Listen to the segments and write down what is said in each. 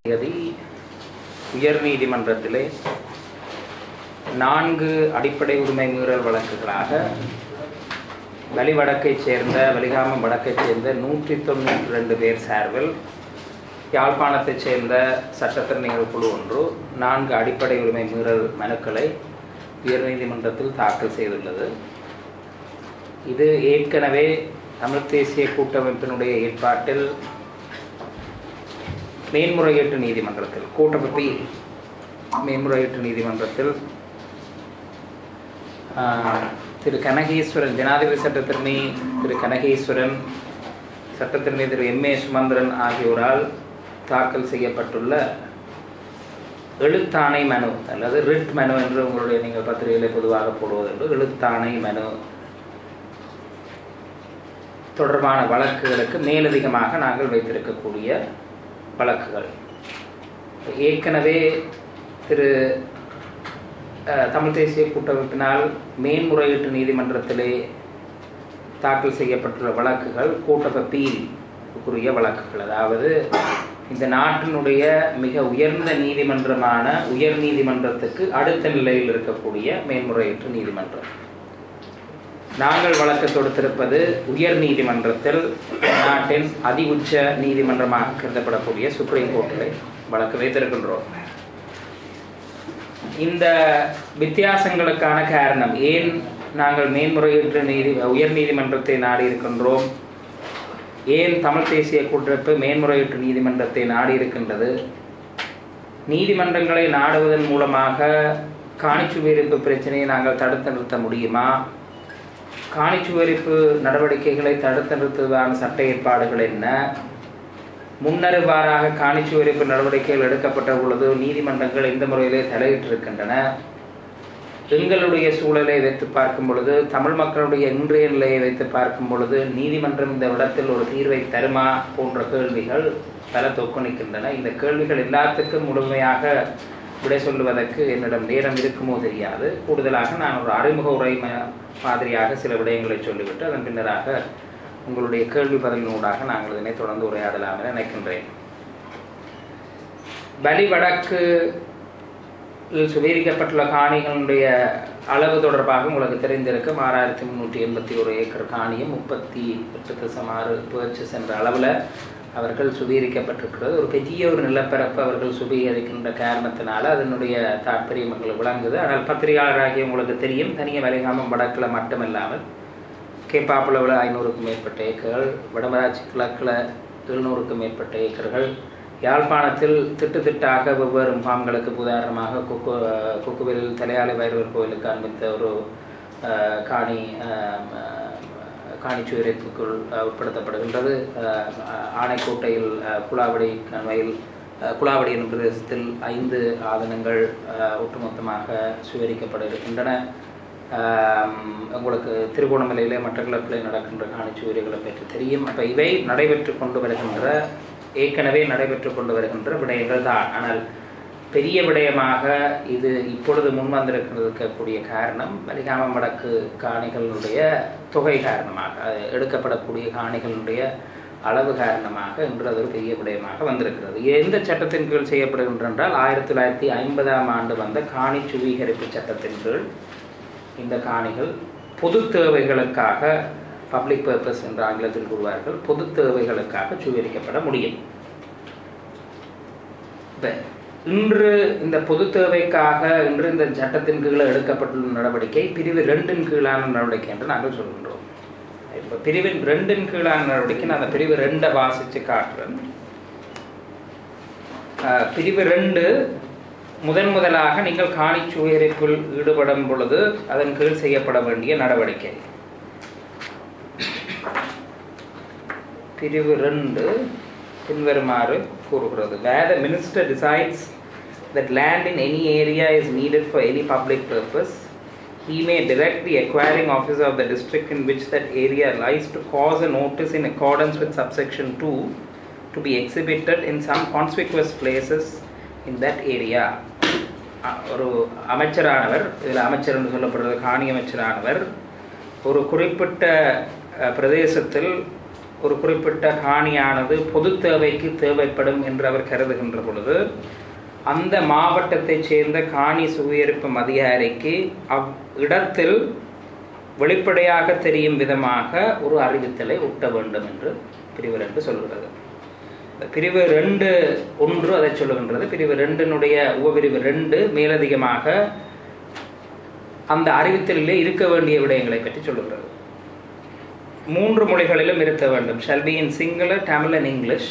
தேதி உயர் நீதிமன்றத்திலே நான்கு அடிப்படை உரிமை மீறல் வழக்குகளாக வலிவடக்கைச் சேர்ந்த வலிகாமம் வடக்கைச் சேர்ந்த நூற்றி தொண்ணூற்றி ரெண்டு பேர் சார்பில் யாழ்ப்பாணத்தைச் சேர்ந்த சட்டத்திறனிகள் குழு ஒன்று நான்கு அடிப்படை உரிமை மீறல் மனுக்களை உயர்நீதிமன்றத்தில் தாக்கல் செய்துள்ளது இது ஏற்கனவே தமிழ் தேசிய கூட்டமைப்பினுடைய ஏற்பாட்டில் மேன்முறையீட்டு நீதிமன்றத்தில் கூட்டமைப்பில் மேன்முறையீட்டு நீதிமன்றத்தில் ஆஹ், திரு கனகேஸ்வரன் ஜனாதிபதி சட்டத்திறனி திரு கனகேஸ்வரன் சட்டத்திறனி திரு எம் ஏ சுமந்திரன் ஆகியோரால் தாக்கல் செய்யப்பட்டுள்ள எழுத்தாணை மனு அல்லது ரிட் மனு என்று உங்களுடைய நீங்கள் பத்திரிகைகளை பொதுவாக போடுவதென்று எழுத்தாணை மனு தொடர்பான வழக்குகளுக்கு மேலதிகமாக நாங்கள் வைத்திருக்கக்கூடிய வழக்குகள் ஏற்கனவே திரு அஹ், தமிழ் தேசிய கூட்டமைப்பினால் மேன்முறையீட்டு நீதிமன்றத்திலே தாக்கல் செய்யப்பட்டுள்ள வழக்குகள் கூட்டப்பீல் வழக்குகள் அதாவது இந்த நாட்டினுடைய மிக உயர்ந்த நீதிமன்றமான உயர் நீதிமன்றத்துக்கு அடுத்த நிலையில் இருக்கக்கூடிய மேன்முறையீட்டு நீதிமன்றம் நாங்கள் வழக்கு தொடுத்திருப்பது உயர் நீதிமன்றத்தில் நாட்டின் அதி உச்ச நீதிமன்றமாக கருதப்படக்கூடிய சுப்ரீம் கோர்ட்டில் வழக்கு வைத்திருக்கின்றோம் இந்த வித்தியாசங்களுக்கான காரணம் ஏன் நாங்கள் மேன்முறையீட்டு நீதி உயர் நீதிமன்றத்தை நாடி இருக்கின்றோம் ஏன் தமிழ் தேசிய கூட்டமைப்பு மேன்முறையீட்டு நீதிமன்றத்தை நாடி இருக்கின்றது நீதிமன்றங்களை நாடுவதன் மூலமாக காணிச்சுவீரிப்பு பிரச்சனையை நாங்கள் தடுத்து நிறுத்த முடியுமா காணிச்சுவரிப்பு நடவடிக்கைகளை தடுத்து நிறுத்துவதான சட்ட ஏற்பாடுகள் என்ன முன்னறிவாறாக காணிச்சுவரிப்பு நடவடிக்கைகள் எடுக்கப்பட்ட பொழுது நீதிமன்றங்கள் இந்த முறையிலே தலையிட்டிருக்கின்றன எங்களுடைய சூழலை வைத்து பார்க்கும் பொழுது தமிழ் மக்களுடைய இன்றைய நிலையை வைத்து பார்க்கும் பொழுது நீதிமன்றம் இந்த இடத்தில் ஒரு தீர்வை தருமா போன்ற கேள்விகள் பல தொக்குனிக்கின்றன இந்த கேள்விகள் எல்லாத்துக்கும் முழுமையாக விடை சொல்லுவதற்கு என்னிடம் நேரம் இருக்குமோ தெரியாது கூடுதலாக நான் ஒரு அறிமுக உரை ம- மாதிரியாக சில விடயங்களை சொல்லிவிட்டு அதன் பின்னராக உங்களுடைய கேள்வி பதிலினூடாக நாங்கள் இதனை தொடர்ந்து உரையாடலாம் என நினைக்கின்றேன் பலி வடக்கு சுவீரிக்கப்பட்டுள்ள காணிகளுடைய அளவு தொடர்பாக உங்களுக்கு தெரிந்திருக்கும் ஆறாயிரத்தி முந்நூற்றி எண்பத்தி ஒரு ஏக்கர் காணியும் முப்பத்தி எட்டு தசம் ஆறு பர்ச்சஸ் என்ற அளவில் அவர்கள் சுவீரிக்கப்பட்டிருக்கிறது ஒரு பெரிய ஒரு நிலப்பரப்பு அவர்கள் சுவீகரிக்கின்ற காரணத்தினால அதனுடைய தாற்பயம் எங்களுக்கு விளங்குது ஆனால் பத்திரிகையாளராகிய உங்களுக்கு தெரியும் தனிய வலைகாமம் வடக்கில் மட்டுமில்லாமல் கேப்பாப்புலவில் ஐநூறுக்கும் மேற்பட்ட ஏக்கர்கள் வடமராட்சி கிழக்கில் எழுநூறுக்கும் மேற்பட்ட ஏக்கர்கள் யாழ்ப்பாணத்தில் திட்டு திட்டாக வெவ்வேறு முகாம்களுக்கு உதாரணமாக கொக்கு கொக்குவேலில் தலையாலை வைரவர் கோயிலுக்கு அனுமதித்த ஒரு அஹ், காணி அஹ், அஹ், காணிச்சுவரிப்புக்குள் அஹ், உட்படுத்தப்படுகின்றது அஹ், ஆனைக்கோட்டையில் அஹ், குலாவடி கண்மையில் அஹ், குலாவடி எனும் பிரதேசத்தில் ஐந்து ஆதனங்கள் அஹ், ஒட்டுமொத்தமாக சுவரிக்கப்பட இருக்கின்றன ஆம், உங்களுக்கு திருகோணமலையிலே மட்டக்களப்பிலே நடக்கின்ற காணிச்சுவரிகளை பற்றி தெரியும் அப்போ இவை நடைபெற்று கொண்டு வருகின்ற ஏற்கனவே நடைபெற்று கொண்டு வருகின்ற விடயங்கள் தான் ஆனால் பெரிய விடயமாக இது இப்பொழுது முன் வந்திருக்கிறதுக்கக்கூடிய காரணம் வலிகாமம் வடக்கு காணிகளுடைய தொகை காரணமாக அது எடுக்கப்படக்கூடிய காணிகளுடைய அளவு காரணமாக இன்று அது ஒரு பெரிய விடயமாக வந்திருக்கிறது இது எந்த சட்டத்தின் கீழ் செய்யப்படுகின்ற என்றால் ஆயிரத்தி தொள்ளாயிரத்தி ஐம்பதாம் ஆண்டு வந்த காணி சுவீகரிப்பு சட்டத்தின் கீழ் இந்த காணிகள் பொது தேவைகளுக்காக பப்ளிக் பர்பஸ் என்ற ஆங்கிலத்தில் கூறுவார்கள் பொது தேவைகளுக்காக சுவீகரிக்கப்பட முடியும் இப்ப இன்று இந்த பொது தேவைக்காக இன்று இந்த சட்டத்தின் கீழே எடுக்கப்பட்டுள்ள நடவடிக்கை பிரிவு ரெண்டின் கீழான நடவடிக்கை என்று நாங்கள் சொல்கின்றோம் இப்ப பிரிவின் ரெண்டின் கீழான நடவடிக்கை நான் அந்த பிரிவு ரெண்டை வாசிச்சு காட்டுறேன் அஹ், பிரிவு ரெண்டு முதன் முதலாக நீங்கள் காணி சுயரிப்பில் ஈடுபடும் பொழுது அதன் கீழ் செய்யப்பட வேண்டிய நடவடிக்கை பிரிவு ரெண்டு பின்வருமாறு கூறுகிறது where the minister decides that land in any area is needed for any public purpose he may direct the acquiring officer of the district in which that area lies to cause a notice in accordance with subsection 2 to be exhibited in some conspicuous places in that area அ- ஒரு அமைச்சரானவர் இதில் அமைச்சர் என்று சொல்லப்படுறது காணி அமைச்சரானவர் ஒரு குறிப்பிட்ட அஹ், பிரதேசத்தில் ஒரு குறிப்பிட்ட காணியானது பொது தேவைக்கு தேவைப்படும் என்று அவர் கருதுகின்ற பொழுது அந்த மாவட்டத்தைச் சேர்ந்த காணி சுவீகரிப்பும் அதிகாரிக்கு அவ் இடத்தில் வெளிப்படையாக தெரியும் விதமாக ஒரு அறிவித்தலை ஒட்ட வேண்டும் என்று பிரிவு ரெண்டு சொல்கிறது இந்த பிரிவு ரெண்டு ஒன்று அதை சொல்லுகின்றது பிரிவு ரெண்டினுடைய உபபிரிவு ரெண்டு மேலதிகமாக அந்த அறிவித்தலிலே இருக்க வேண்டிய விடயங்களை பற்றி சொல்லுகிறது மூன்று மொழிகளிலும் இருக்க வேண்டும் shall be in Sinhala Tamil and English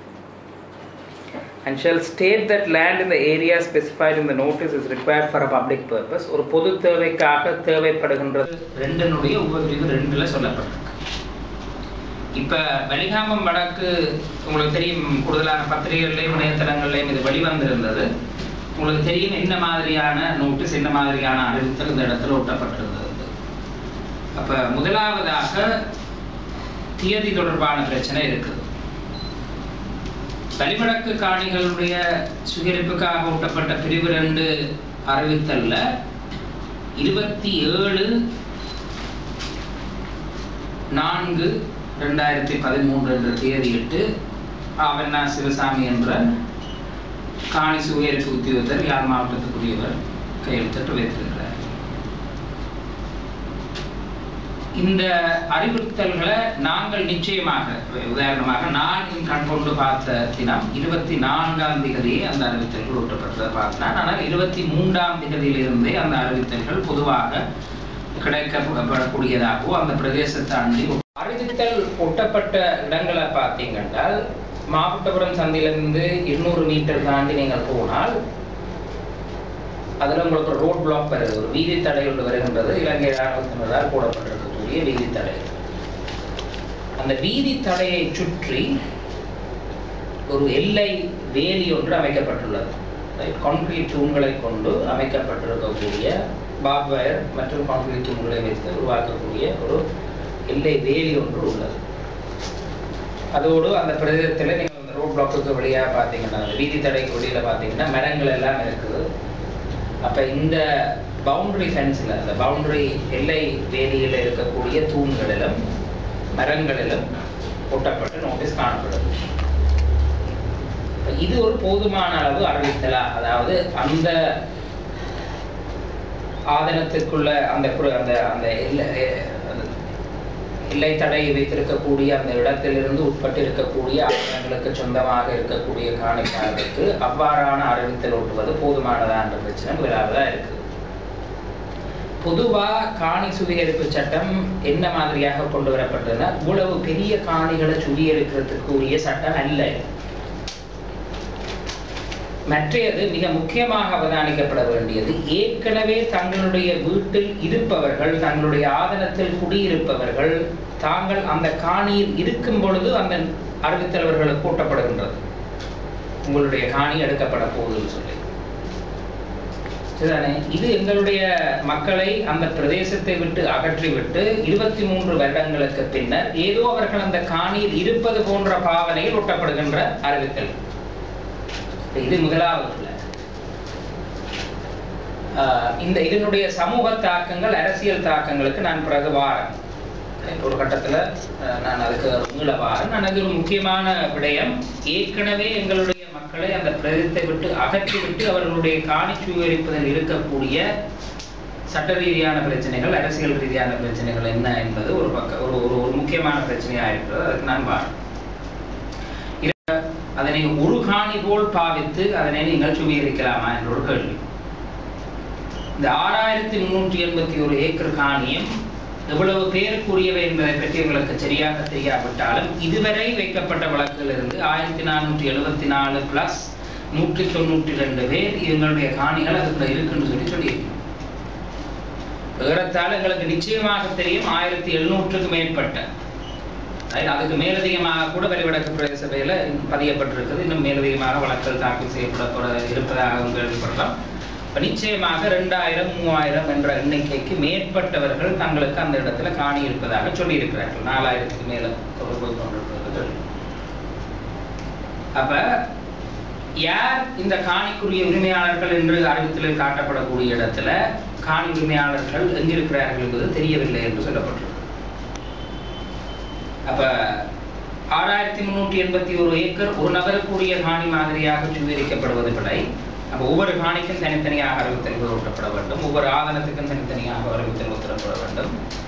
and shall state that land in the area specified in the notice is required for a public purpose ஒரு பொது தேவைக்காக தேவைப்படுகின்றது ரெண்டினுடைய உபபிரிவு ரெண்டுல சொல்லப்பட்டிருக்கு இப்ப வலிகாமம் வடக்கு உங்களுக்கு தெரியும் கூடுதலான பத்திரிகைகள்லையும் இணையதளங்கள்லையும் இது வெளிவந்திருந்தது உங்களுக்கு தெரியும் என்ன மாதிரியான நோட்டீஸ் என்ன மாதிரியான அறிவித்தல் இந்த இடத்துல ஒட்டப்பட்டிருந்தது அப்ப முதலாவதாக தியதி தொடர்பான பிரச்சனை இருக்குது வலிவடக்கு காணிகளுடைய சுகரிப்புக்காக ஊட்டப்பட்ட பிரிவு ரெண்டு அறிவித்தல்ல இருபத்தி ஏழு நான்கு ரெண்டாயிரத்தி பதிமூன்று என்ற தேதியிட்டு ஆவண்ணா சிவசாமி என்ற காணி சுகரிப்பு உத்தியோகத்தர் யாழ் மாவட்டத்துக்குரியவர் கையெழுத்திட்டு வைத்திருக்கிறார் இந்த அறிவுறுத்தல்களை நாங்கள் நிச்சயமாக உதாரணமாக நான் என் கண் கொண்டு பார்த்த தினம் இருபத்தி நான்காம் திகதியே அந்த அறிவித்தல்கள் ஒட்டப்பட்டதை பார்த்தேன் ஆனால் இருபத்தி மூன்றாம் திகதியிலிருந்தே அந்த அறிவித்தல்கள் பொதுவாக கிடைக்கப்படக்கூடியதாகவோ அந்த பிரதேசத்தை அண்டி அறிவித்தல் ஒட்டப்பட்ட இடங்களை பார்த்தீங்கன்றால் மாவட்டபுரம் சந்தையிலிருந்து இருநூறு மீட்டர் தாண்டி நீங்கள் போனால் அதில் உங்களுக்கு ரோட் பிளாக் வருது ஒரு வீதி தடை ஒன்று வருகின்றது இலங்கை ராணுவத்தினரால் போடப்பட்டிருக்கக்கூடிய வீதி தடை அந்த வீதி தடையை சுற்றி ஒரு எல்லை வேலி ஒன்று அமைக்கப்பட்டுள்ளது கான்கிரீட் தூண்களை கொண்டு அமைக்கப்பட்டிருக்கக்கூடிய பாப் வயர் மற்றும் கான்கிரீட் தூண்களை வைத்து உருவாக்கக்கூடிய ஒரு எல்லை வேலி ஒன்று உள்ளது அதோடு அந்த பிரதேசத்தில் நீங்கள் அந்த ரோட் பிளாக்குக்கு வெளியாக பார்த்தீங்கன்னா அந்த வீதி தடைக்கு வெளியில் பார்த்தீங்கன்னா மரங்கள் எல்லாம் இருக்குது அப்போ இந்த பவுண்டரி ஃபென்ஸில் அந்த பவுண்டரி எல்லை வேலியில் இருக்கக்கூடிய தூண்களிலும் மரங்களிலும் ஒட்டப்பட்ட நோட்டீஸ் காணப்படுது இது ஒரு போதுமான அளவு அறிவித்தலா அதாவது அந்த ஆதனத்திற்குள்ள அந்த அந்த அந்த எல்லை எல்லை தடை வைத்திருக்கக்கூடிய அந்த இடத்திலிருந்து உட்பட்டு இருக்கக்கூடிய ஆவணங்களுக்கு சொந்தமாக இருக்கக்கூடிய காணிக்காரருக்கு அவ்வாறான அறிவித்தல் ஓட்டுவது போதுமானதா என்ற பிரச்சனை முதலாவதா இருக்கு பொதுவா காணி சுவீகரிப்பு சட்டம் என்ன மாதிரியாக கொண்டு வரப்பட்டதுன்னா இவ்வளவு பெரிய காணிகளை சுவீகரிக்கிறதுக்கு உரிய சட்டம் அல்ல மற்றையது மிக முக்கியமாக அவதானிக்கப்பட வேண்டியது ஏற்கனவே தங்களுடைய வீட்டில் இருப்பவர்கள் தங்களுடைய ஆதனத்தில் குடியிருப்பவர்கள் தாங்கள் அந்த காணியில் இருக்கும் பொழுது அந்த அறிவித்தலைவர்களுக்கு கூட்டப்படுகின்றது உங்களுடைய காணி எடுக்கப்பட போகுதுன்னு சொல்லி சரிதானே இது எங்களுடைய மக்களை அந்த பிரதேசத்தை விட்டு அகற்றிவிட்டு இருபத்தி மூன்று வருடங்களுக்கு பின்னர் ஏதோ அவர்கள் அந்த காணியில் இருப்பது போன்ற பாவனையில் ஒட்டப்படுகின்ற அறிவித்தல் இது முதலாவது இந்த இதனுடைய சமூக தாக்கங்கள் அரசியல் தாக்கங்களுக்கு நான் பிறகு வாரேன் ஒரு கட்டத்தில் நான் அதுக்கு மீள வாரேன் நான் அது ஒரு முக்கியமான விடயம் ஏற்கனவே எங்களுடைய மக்களை அந்த பிரதேசத்தை விட்டு அகற்றிவிட்டு அவர்களுடைய காணி சுவீகரிப்பதில் இருக்கக்கூடிய சட்ட ரீதியான பிரச்சனைகள் அரசியல் ரீதியான பிரச்சனைகள் என்ன என்பது ஒரு பக்க ஒரு ஒரு ஒரு முக்கியமான பிரச்சனையாக இருக்கிறது அதுக்கு நான் வாரேன் அதனை ஒரு காணி போல் பாவித்து அதனை நீங்கள் சுவீகரிக்கலாமா என்ற ஒரு கேள்வி இந்த ஆறாயிரத்தி முன்னூற்றி எண்பத்தி ஒரு ஏக்கர் காணியம் எவ்வளவு பேருக்குரியவை என்பதை பற்றி எங்களுக்கு சரியாக தெரியாவிட்டாலும் இதுவரை வைக்கப்பட்ட வழக்கிலிருந்து ஆயிரத்தி நானூற்றி எழுபத்தி நாலு பிளஸ் நூற்றி தொண்ணூற்றி ரெண்டு பேர் எங்களுடைய காணிகள் அதுக்குள்ள இருக்குன்னு சொல்லி சொல்லியிருக்கோம் ஏறத்தாழ எங்களுக்கு நிச்சயமாக தெரியும் ஆயிரத்தி எழுநூற்றுக்கு மேற்பட்ட அதுக்கு மேலதிகமாக கூட வெளிவடக்கு பிரதேச சபையில் பதியப்பட்டிருக்குது இன்னும் மேலதிகமாக வழக்குகள் தாக்கல் செய்யப்பட இருப்பதாக கேள்விப்படலாம் இப்போ நிச்சயமாக ரெண்டாயிரம் மூவாயிரம் என்ற எண்ணிக்கைக்கு மேற்பட்டவர்கள் தங்களுக்கு அந்த இடத்துல காணி இருப்பதாக சொல்லியிருக்கிறார்கள் நாலாயிரத்துக்கு மேல தொடர்பு கொண்டிருக்கிறது அப்ப யார் இந்த காணிக்குரிய உரிமையாளர்கள் என்று அறிவித்தலில் காட்டப்படக்கூடிய இடத்துல காணி உரிமையாளர்கள் எங்கிருக்கிறார்கள் என்பது தெரியவில்லை என்று சொல்லப்பட்டிருக்கு அப்ப ஆறாயிரத்தி முன்னூற்றி எண்பத்தி ஒரு ஏக்கர் ஒரு நபருக்குரிய காணி மாதிரியாக சுவீகரிக்கப்படுவது பிழை அப்போ ஒவ்வொரு காணிக்கும் தனித்தனியாக அறிவித்தல்கள் ஊட்டப்பட வேண்டும் ஒவ்வொரு ஆதனத்துக்கும் தனித்தனியாக அறிவித்தல் உத்தரப்பட வேண்டும்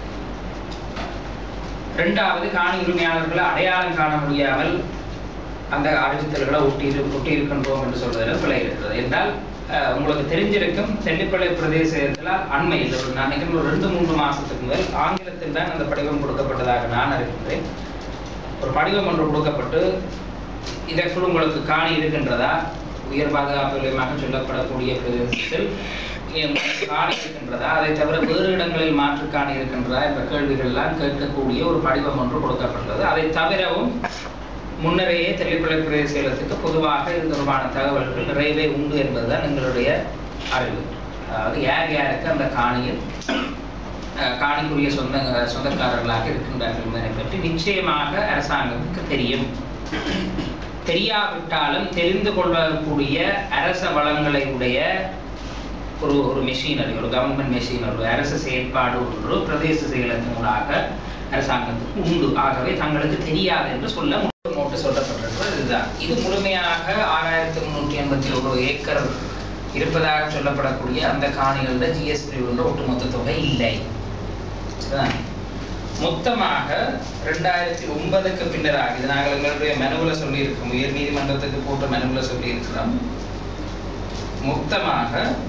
இரண்டாவது காணி உரிமையாளர்களை அடையாளம் காண முடியாமல் அந்த அறிவித்தல்களை ஒட்டி ஒட்டி இருக்கின்றோம் என்று சொல்வதில் பிழை இருக்கிறது என்றால் அஹ், உங்களுக்கு தெரிஞ்சிருக்கும் தெல்லிப்பளை பிரதேசத்தில் அண்மையில் ஒரு நான் நினைக்கிறேன் ஒரு ரெண்டு மூன்று மாசத்துக்கு முதல் ஆங்கிலத்தில் தான் அந்த படிவம் கொடுக்கப்பட்டதாக நான் அறிவிக்கிறேன் ஒரு படிவம் ஒன்று கொடுக்கப்பட்டு இதற்குள் உங்களுக்கு காணி இருக்கின்றதா உயர் பாதுகாப்பு நிலையமாக சொல்லப்படக்கூடிய பிரதேசத்தில் உங்களுக்கு காணி இருக்கின்றதா அதை தவிர வேறு இடங்களில் மாற்று காணி இருக்கின்றதா என்ற கேள்விகள் எல்லாம் கேட்கக்கூடிய ஒரு படிவம் ஒன்று கொடுக்கப்பட்டுள்ளது அதை தவிரவும் முன்னரேயே தெளிப்படை பிரதேச செயலகத்துக்கு பொதுவாக இது தொடர்பான தகவல்கள் நிறையவே உண்டு என்பதுதான் எங்களுடைய அறிவு அதாவது யார் யாருக்கு அந்த காணியில் அஹ், காணிக்குரிய சொந்த சொந்தக்காரர்களாக இருக்கின்றார்கள் என்பதை பற்றி நிச்சயமாக அரசாங்கத்துக்கு தெரியும் தெரியாவிட்டாலும் தெரிந்து கொள்ளக்கூடிய அரச வளங்களை உடைய ஒரு ஒரு மெஷினரி ஒரு கவர்மெண்ட் மெஷினரி ஒரு அரசு செயற்பாடு ஒன்று பிரதேச செயலகத்தினூடாக அரசாங்கத்துக்கு உண்டு ஆகவே தங்களுக்கு தெரியாது என்று சொல்ல நோட்டு சொல்லப்பட்டிருக்கிறது இதுதான் இது முழுமையாக ஆறாயிரத்தி முன்னூற்றி எண்பத்தி ஒரு ஏக்கர் இருப்பதாக சொல்லப்படக்கூடிய அந்த காணிகளோட ஜிஎஸ் பிரிவுன்ற ஒட்டுமொத்த தொகை இல்லை சரிதானே? மொத்தமாக ரெண்டாயிரத்தி ஒன்பதுக்கு பின்னராக இது நாங்கள் எங்களுடைய மனுவில் சொல்லியிருக்கோம் உயர் நீதிமன்றத்துக்கு போட்ட மனுவில் சொல்லியிருக்கிறோம் மொத்தமாக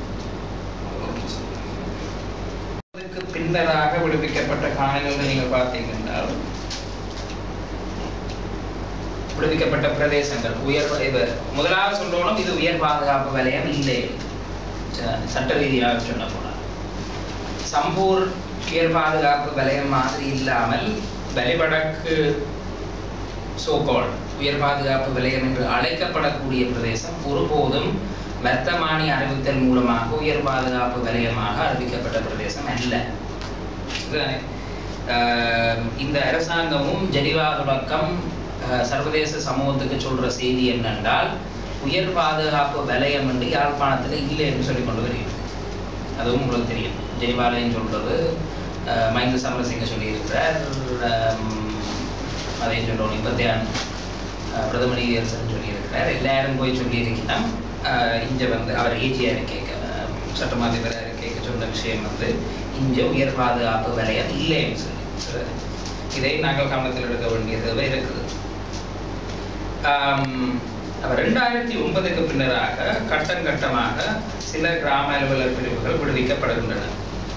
அதுக்கு பின்னராக விடுவிக்கப்பட்ட காணிகள் நீங்கள் பார்த்தீங்கன்னா விடுவிக்கப்பட்ட பிரதேசங்கள் உயர் இது முதலாவது சொல்லணும் இது உயர் பாதுகாப்பு வலயம் இல்லை ச- சட்ட ரீதியாக சொல்ல போனால் சம்பூர் உயர் பாதுகாப்பு வலயம் மாதிரி இல்லாமல் வலிவடக்கு சோகோல் உயர் பாதுகாப்பு வலயம் என்று அழைக்கப்படக்கூடிய பிரதேசம் ஒருபோதும் வர்த்தமானி அறிவித்தல் மூலமாக உயர் பாதுகாப்பு வலயமாக அறிவிக்கப்பட்ட பிரதேசம் அல்ல இதுதானே? ஆஹ் இந்த அரசாங்கமும் ஜெனிவா தொடக்கம் ஆஹ் சர்வதேச சமூகத்துக்கு சொல்ற செய்தி என்னென்றால் உயர் பாதுகாப்பு வலயம் என்று யாழ்ப்பாணத்தில் இல்லை என்று சொல்லி கொண்டு வருகிறது அதுவும் உங்களுக்கு தெரியும் ஜெனிவாலயம் சொல்றது ஆஹ் மஹிந்த சமரசிங்க சொல்லியிருக்கிறார் ஆம், அதையும் சொல்லணும் இப்பத்தியான் ஆஹ் பிரதம நீதியரசன் சொல்லியிருக்கிறார் எல்லாரும் போய் சொல்லியிருக்கலாம் இங்க வந்து அவர் ஏஜிஆர் கேட்க சட்டமாதிபர் கேட்க சொன்ன விஷயம் வந்து இங்க உயர் பாதுகாப்பு வலயம் இல்லைன்னு சொல்லி சரி. இதை நாங்கள் கவனத்தில் எடுக்க வேண்டிய தேவை இருக்குது ஆம், அப்ப ரெண்டாயிரத்தி ஒன்பதுக்கு பின்னராக கட்டம் கட்டமாக சில கிராம அலுவலர் பிரிவுகள் விடுவிக்கப்படுகின்றன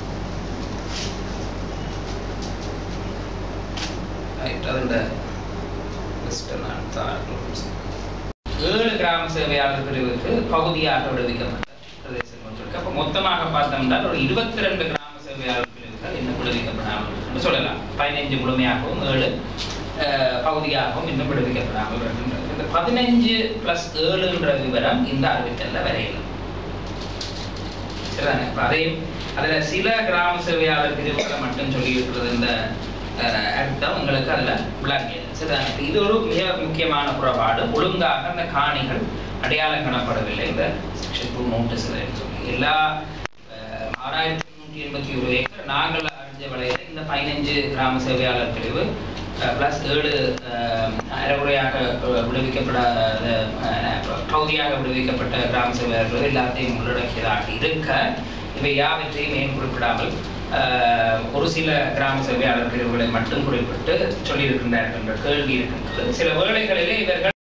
Right, அதோட list அ நான் தாழ்ந்து ஏழு கிராம சேவையாளர் பிரிவுக்கு பகுதியாக விடுவிக்கப்பட்ட பிரதேசங்கள் இருக்கு அப்போ மொத்தமாக பார்த்தோம்னா ஒரு இருபத்தி ரெண்டு கிராம சேவையாளர் பிரிவுகள் இன்னும் விடுவிக்கப்படாமல் இருக்குன்னு சொல்லலாம் பதினைஞ்சு முழுமையாகவும் ஏழு அஹ், பகுதியாகவும் இன்னும் விடுவிக்கப்படாமல் இருக்கின்றது இந்த பதினஞ்சு பிளஸ் ஏழுன்ற விவரம் இந்த அறிவித்தல்ல வரையலாம் சரிதானே அப்ப அதையும் அதுல சில கிராம சேவையாளர் பிரிவுகளை மட்டும் சொல்லி இருக்கிறது இந்த அஹ், அர்த்தம் உங்களுக்கு அதுல விளங்கியது சரிதானே இப்ப இது ஒரு மிக முக்கியமான புறப்பாடு ஒழுங்காக அந்த காணிகள் அடையாளம் காணப்படவில்லை இந்த செக்ஷன் டூ நோட்டீஸ்ல சொல்லி எல்லா அஹ், ஆறாயிரத்தி முன்னூற்றி எண்பத்தி ஒரு ஏக்கர் நாங்கள் அறிஞ்ச வளையல இந்த பதினஞ்சு கிராம சேவையாளர் பிரிவு பிளஸ் ஏழு அஹ், அரைகுறையாக அஹ், விடுவிக்கப்படாத அஹ், பகுதியாக விடுவிக்கப்பட்ட கிராம சேவையாளர்கள் எல்லாத்தையும் உள்ளடக்கியதாக இருக்க இவை யாவற்றையும் ஏன் குறிப்பிடாமல் அஹ், ஒரு சில கிராம சேவையாளர் பிரிவுகளை மட்டும் குறிப்பிட்டு சொல்லியிருக்கின்றார்கள் என்ற கேள்வி இருக்கின்றது சில வேளைகளிலே இவர்கள்